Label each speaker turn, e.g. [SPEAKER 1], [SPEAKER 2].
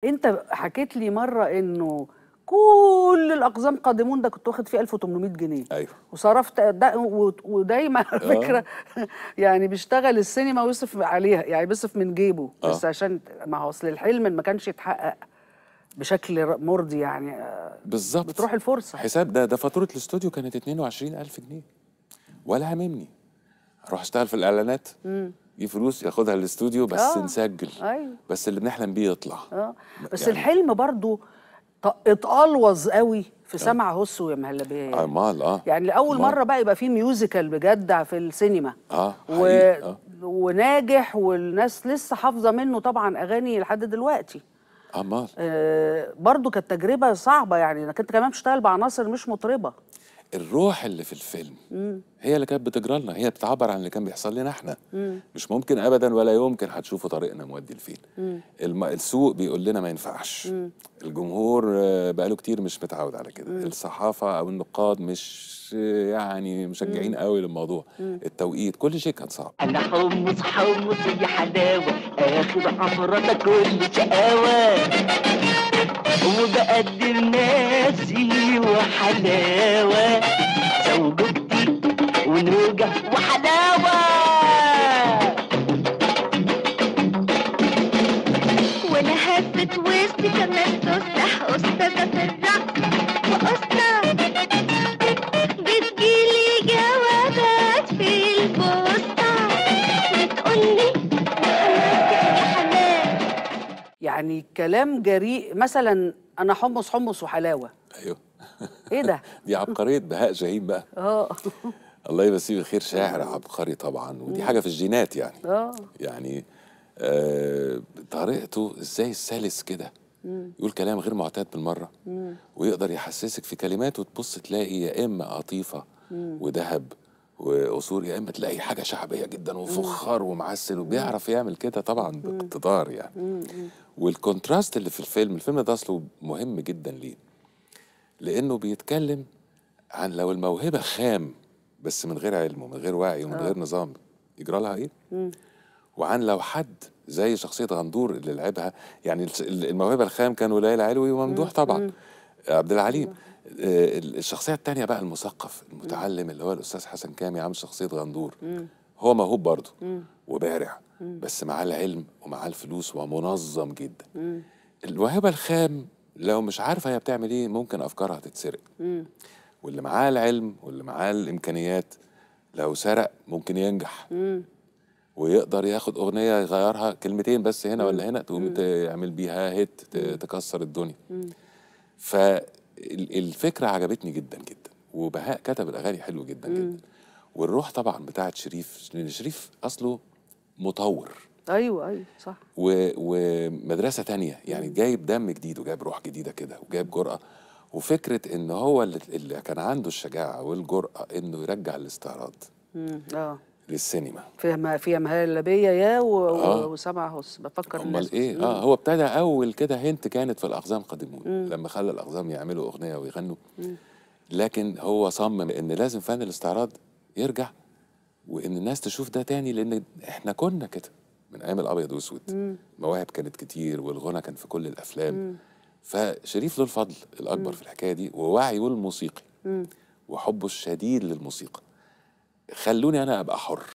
[SPEAKER 1] انت حكيت لي مره انه كل الاقزام قادمون ده كنت واخد فيه 1800 جنيه
[SPEAKER 2] ايوه
[SPEAKER 1] وصرفت دا و- ودايما على فكره يعني بيشتغل السينما ويصرف عليها يعني بيصرف من جيبه بس
[SPEAKER 2] آه.
[SPEAKER 1] عشان ما هو اصل الحلم ما كانش يتحقق بشكل ر- مرضي يعني آه،
[SPEAKER 2] بالظبط
[SPEAKER 1] بتروح الفرصه
[SPEAKER 2] حساب ده ده فاتوره الاستوديو كانت 22000 جنيه ولا هممني اروح اشتغل في الاعلانات دي فلوس ياخدها الاستوديو بس
[SPEAKER 1] آه.
[SPEAKER 2] نسجل
[SPEAKER 1] ايوه
[SPEAKER 2] بس اللي بنحلم بيه يطلع
[SPEAKER 1] اه بس
[SPEAKER 2] يعني-
[SPEAKER 1] الحلم برضو ط- اتقلوظ قوي في سمع هس ويا مهلبيه يعني.
[SPEAKER 2] امال اه
[SPEAKER 1] يعني لاول
[SPEAKER 2] أمال.
[SPEAKER 1] مره بقى يبقى في ميوزيكال بجد في السينما
[SPEAKER 2] اه
[SPEAKER 1] و...
[SPEAKER 2] حقيقي آه.
[SPEAKER 1] وناجح والناس لسه حافظه منه طبعا اغاني لحد دلوقتي
[SPEAKER 2] امال
[SPEAKER 1] آه برضو كانت تجربه صعبه يعني انك انت كمان بتشتغل بعناصر مش مطربه
[SPEAKER 2] الروح اللي في الفيلم هي اللي كانت بتجرى لنا هي بتعبر عن اللي كان بيحصل لنا احنا مش ممكن ابدا ولا يمكن هتشوفوا طريقنا مودي لفين الم... السوق بيقول لنا ما ينفعش الجمهور آه، بقاله كتير مش متعود على كده الصحافه او النقاد مش آه، يعني مشجعين قوي للموضوع التوقيت كل شيء كان صعب
[SPEAKER 3] انا حمص حمص يا حلاوه اخد عفرة كل شقاوه وبقدر ناسي وحلاوه زوجتي ونوجه وحلاوه
[SPEAKER 4] وانا هفت وسط كمان تفتح استاذة في الرقص وأسطى بتجيلي جوابات في البوسطة بتقولي يا حماد
[SPEAKER 1] يعني كلام جريء مثلا انا حمص حمص وحلاوه
[SPEAKER 2] ايوه
[SPEAKER 1] ايه ده
[SPEAKER 2] دي عبقريه بهاء شاهين بقى
[SPEAKER 1] اه
[SPEAKER 2] الله يمسيه بالخير شاعر عبقري طبعا ودي حاجه في الجينات يعني
[SPEAKER 1] اه
[SPEAKER 2] يعني آه طريقته ازاي سلس كده يقول كلام غير معتاد بالمره ويقدر يحسسك في كلماته تبص تلاقي يا اما قطيفه وذهب وقصور يا اما تلاقي حاجه شعبيه جدا وفخار ومعسل وبيعرف يعمل كده طبعا باقتدار يعني والكونتراست اللي في الفيلم الفيلم ده اصله مهم جدا ليه لانه بيتكلم عن لو الموهبه خام بس من غير علم ومن غير وعي ومن غير نظام يجرى لها ايه وعن لو حد زي شخصية غندور اللي لعبها يعني الس- الموهبة الخام كان ولاية العلوي وممدوح طبعا عبد العليم آه، الشخصية التانية بقى المثقف المتعلم اللي هو الأستاذ حسن كامي عامل شخصية غندور هو موهوب برضه وبارع بس معاه العلم ومعاه الفلوس ومنظم جدا الموهبة الخام لو مش عارفة هي بتعمل ايه ممكن أفكارها تتسرق واللي معاه العلم واللي معاه الإمكانيات لو سرق ممكن ينجح ويقدر ياخد اغنيه يغيرها كلمتين بس هنا ولا هنا تقوم تعمل بيها هيت ت- تكسر الدنيا فالفكره عجبتني جدا جدا وبهاء كتب الاغاني حلو جدا جدا والروح طبعا بتاعت شريف لان شريف اصله مطور
[SPEAKER 1] ايوه ايوه صح
[SPEAKER 2] و... ومدرسه تانية يعني جايب دم جديد وجايب روح جديده كده وجايب جرأه وفكره ان هو اللي, اللي كان عنده الشجاعه والجرأه انه يرجع الاستعراض
[SPEAKER 1] مم. اه
[SPEAKER 2] للسينما
[SPEAKER 1] فيها ما فيها مهلبيه يا و...
[SPEAKER 2] آه.
[SPEAKER 1] و... وسمع هس بفكر الناس
[SPEAKER 2] امال ايه
[SPEAKER 1] بس.
[SPEAKER 2] اه هو ابتدى اول كده هنت كانت في الاقزام قادمون لما خلى الاقزام يعملوا اغنيه ويغنوا لكن هو صمم ان لازم فن الاستعراض يرجع وان الناس تشوف ده تاني لان احنا كنا كده من ايام الابيض واسود مواهب كانت كتير والغنى كان في كل الافلام فشريف له الفضل الاكبر في الحكايه دي ووعيه الموسيقي وحبه الشديد للموسيقى خلوني انا ابقى حر